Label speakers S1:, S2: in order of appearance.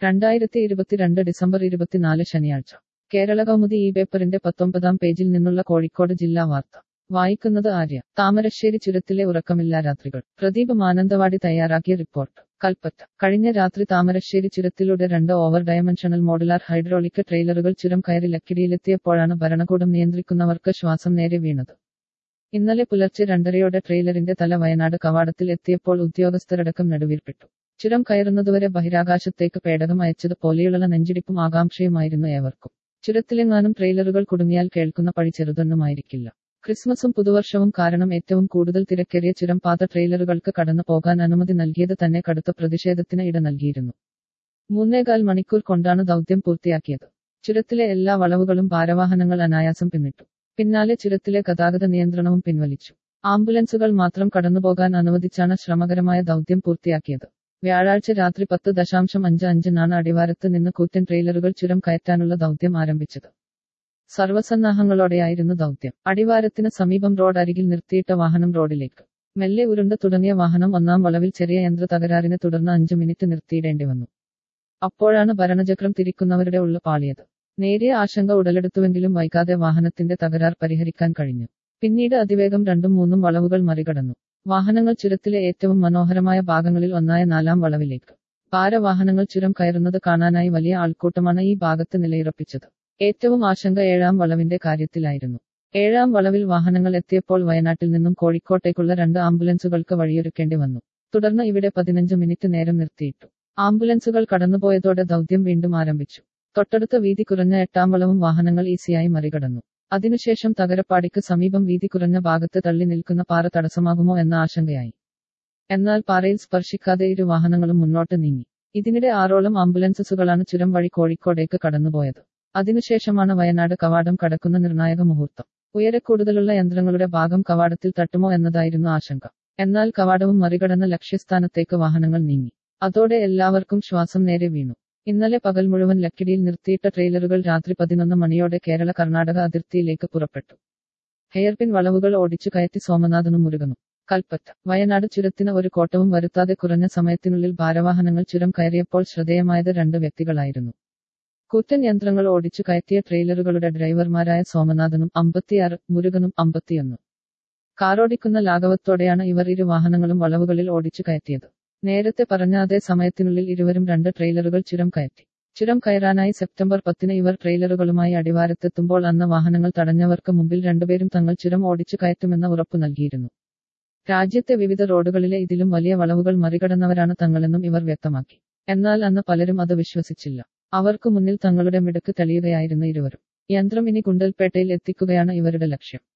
S1: രണ്ടായിരത്തി ഇരുപത്തിരണ്ട് ഡിസംബർ ഇരുപത്തിനാല് ശനിയാഴ്ച കേരള കൗമുദി ഈ പേപ്പറിന്റെ പത്തൊമ്പതാം പേജിൽ നിന്നുള്ള കോഴിക്കോട് ജില്ലാ വാർത്ത വായിക്കുന്നത് ആര്യ താമരശ്ശേരി ചുരത്തിലെ ഉറക്കമില്ലാ രാത്രികൾ പ്രദീപ് മാനന്തവാടി തയ്യാറാക്കിയ റിപ്പോർട്ട് കൽപ്പറ്റ കഴിഞ്ഞ രാത്രി താമരശ്ശേരി ചുരത്തിലൂടെ രണ്ട് ഓവർ ഡയമെൻഷണൽ മോഡുലാർ ഹൈഡ്രോളിക് ട്രെയിലറുകൾ ചുരം കയറി ലക്കിടിയിലെത്തിയപ്പോഴാണ് ഭരണകൂടം നിയന്ത്രിക്കുന്നവർക്ക് ശ്വാസം നേരെ വീണത് ഇന്നലെ പുലർച്ചെ രണ്ടരയോടെ ട്രെയിലറിന്റെ തല വയനാട് കവാടത്തിൽ എത്തിയപ്പോൾ ഉദ്യോഗസ്ഥരടക്കം നടുവീർപ്പെട്ടു ചുരം കയറുന്നതുവരെ ബഹിരാകാശത്തേക്ക് പേടകം അയച്ചത് പോലെയുള്ള നെഞ്ചിടിപ്പും ആകാംക്ഷയുമായിരുന്നു ഏവർക്കും ചുരത്തിലെങ്ങാനും ട്രെയിലറുകൾ കുടുങ്ങിയാൽ കേൾക്കുന്ന പഴി ചെറുതൊന്നുമായിരിക്കില്ല ക്രിസ്മസും പുതുവർഷവും കാരണം ഏറ്റവും കൂടുതൽ തിരക്കേറിയ ചുരം പാത ട്രെയിലറുകൾക്ക് കടന്നു പോകാൻ അനുമതി നൽകിയത് തന്നെ കടുത്ത പ്രതിഷേധത്തിന് ഇട നൽകിയിരുന്നു മൂന്നേകാൽ മണിക്കൂർ കൊണ്ടാണ് ദൗത്യം പൂർത്തിയാക്കിയത് ചുരത്തിലെ എല്ലാ വളവുകളും ഭാരവാഹനങ്ങൾ അനായാസം പിന്നിട്ടു പിന്നാലെ ചുരത്തിലെ ഗതാഗത നിയന്ത്രണവും പിൻവലിച്ചു ആംബുലൻസുകൾ മാത്രം കടന്നുപോകാൻ അനുവദിച്ചാണ് ശ്രമകരമായ ദൗത്യം പൂർത്തിയാക്കിയത് വ്യാഴാഴ്ച രാത്രി പത്ത് ദശാംശം അഞ്ച് അഞ്ചിനാണ് അടിവാരത്ത് നിന്ന് കൂറ്റൻ ട്രെയിലറുകൾ ചുരം കയറ്റാനുള്ള ദൗത്യം ആരംഭിച്ചത് സർവസന്നാഹങ്ങളോടെയായിരുന്നു ദൗത്യം അടിവാരത്തിന് സമീപം റോഡ് അരികിൽ നിർത്തിയിട്ട വാഹനം റോഡിലേക്ക് മെല്ലെ ഉരുണ്ട തുടങ്ങിയ വാഹനം ഒന്നാം വളവിൽ ചെറിയ യന്ത്ര തകരാറിനെ തുടർന്ന് അഞ്ചു മിനിറ്റ് നിർത്തിയിടേണ്ടി വന്നു അപ്പോഴാണ് ഭരണചക്രം തിരിക്കുന്നവരുടെ ഉള്ള പാളിയത് നേരിയ ആശങ്ക ഉടലെടുത്തുവെങ്കിലും വൈകാതെ വാഹനത്തിന്റെ തകരാർ പരിഹരിക്കാൻ കഴിഞ്ഞു പിന്നീട് അതിവേഗം രണ്ടും മൂന്നും വളവുകൾ മറികടന്നു വാഹനങ്ങൾ ചുരത്തിലെ ഏറ്റവും മനോഹരമായ ഭാഗങ്ങളിൽ ഒന്നായ നാലാം വളവിലേക്ക് ഭാരവാഹനങ്ങൾ ചുരം കയറുന്നത് കാണാനായി വലിയ ആൾക്കൂട്ടമാണ് ഈ ഭാഗത്ത് നിലയുറപ്പിച്ചത് ഏറ്റവും ആശങ്ക ഏഴാം വളവിന്റെ കാര്യത്തിലായിരുന്നു ഏഴാം വളവിൽ വാഹനങ്ങൾ എത്തിയപ്പോൾ വയനാട്ടിൽ നിന്നും കോഴിക്കോട്ടേക്കുള്ള രണ്ട് ആംബുലൻസുകൾക്ക് വഴിയൊരുക്കേണ്ടി വന്നു തുടർന്ന് ഇവിടെ പതിനഞ്ച് മിനിറ്റ് നേരം നിർത്തിയിട്ടു ആംബുലൻസുകൾ കടന്നുപോയതോടെ ദൗത്യം വീണ്ടും ആരംഭിച്ചു തൊട്ടടുത്ത വീതി കുറഞ്ഞ എട്ടാം വളവും വാഹനങ്ങൾ ഈസിയായി മറികടന്നു അതിനുശേഷം തകരപ്പാടിക്ക് സമീപം വീതി കുറഞ്ഞ ഭാഗത്ത് തള്ളി നിൽക്കുന്ന പാറ തടസ്സമാകുമോ എന്ന ആശങ്കയായി എന്നാൽ പാറയിൽ സ്പർശിക്കാതെ ഇരു വാഹനങ്ങളും മുന്നോട്ട് നീങ്ങി ഇതിനിടെ ആറോളം ആംബുലൻസുകളാണ് ചുരം വഴി കോഴിക്കോടേക്ക് കടന്നുപോയത് അതിനുശേഷമാണ് വയനാട് കവാടം കടക്കുന്ന നിർണായക മുഹൂർത്തം ഉയരെ കൂടുതലുള്ള യന്ത്രങ്ങളുടെ ഭാഗം കവാടത്തിൽ തട്ടുമോ എന്നതായിരുന്നു ആശങ്ക എന്നാൽ കവാടവും മറികടന്ന ലക്ഷ്യസ്ഥാനത്തേക്ക് വാഹനങ്ങൾ നീങ്ങി അതോടെ എല്ലാവർക്കും ശ്വാസം നേരെ വീണു ഇന്നലെ പകൽ മുഴുവൻ ലക്കിടിയിൽ നിർത്തിയിട്ട ട്രെയിലറുകൾ രാത്രി പതിനൊന്ന് മണിയോടെ കേരള കർണാടക അതിർത്തിയിലേക്ക് പുറപ്പെട്ടു ഹെയർപിൻ വളവുകൾ ഓടിച്ചു കയറ്റി സോമനാഥനും മുരുകനും കൽപ്പറ്റ വയനാട് ചുരത്തിന് ഒരു കോട്ടവും വരുത്താതെ കുറഞ്ഞ സമയത്തിനുള്ളിൽ ഭാരവാഹനങ്ങൾ ചുരം കയറിയപ്പോൾ ശ്രദ്ധേയമായത് രണ്ട് വ്യക്തികളായിരുന്നു കൂറ്റൻ യന്ത്രങ്ങൾ ഓടിച്ചു കയറ്റിയ ട്രെയിലറുകളുടെ ഡ്രൈവർമാരായ സോമനാഥനും അമ്പത്തിയാറ് മുരുകനും അമ്പത്തിയൊന്ന് കാറോടിക്കുന്ന ലാഘവത്തോടെയാണ് ഇവർ ഇരു വാഹനങ്ങളും വളവുകളിൽ ഓടിച്ചു കയറ്റിയത് നേരത്തെ പറഞ്ഞ അതേ സമയത്തിനുള്ളിൽ ഇരുവരും രണ്ട് ട്രെയിലറുകൾ ചുരം കയറ്റി ചുരം കയറാനായി സെപ്റ്റംബർ പത്തിന് ഇവർ ട്രെയിലറുകളുമായി അടിവാരത്തെത്തുമ്പോൾ അന്ന് വാഹനങ്ങൾ തടഞ്ഞവർക്ക് മുമ്പിൽ രണ്ടുപേരും തങ്ങൾ ചുരം ഓടിച്ചു കയറ്റുമെന്ന ഉറപ്പു നൽകിയിരുന്നു രാജ്യത്തെ വിവിധ റോഡുകളിലെ ഇതിലും വലിയ വളവുകൾ മറികടന്നവരാണ് തങ്ങളെന്നും ഇവർ വ്യക്തമാക്കി എന്നാൽ അന്ന് പലരും അത് വിശ്വസിച്ചില്ല അവർക്ക് മുന്നിൽ തങ്ങളുടെ മിടുക്ക് തെളിയുകയായിരുന്നു ഇരുവരും യന്ത്രം ഇനി ഗുണ്ടൽപേട്ടയിൽ എത്തിക്കുകയാണ് ഇവരുടെ ലക്ഷ്യം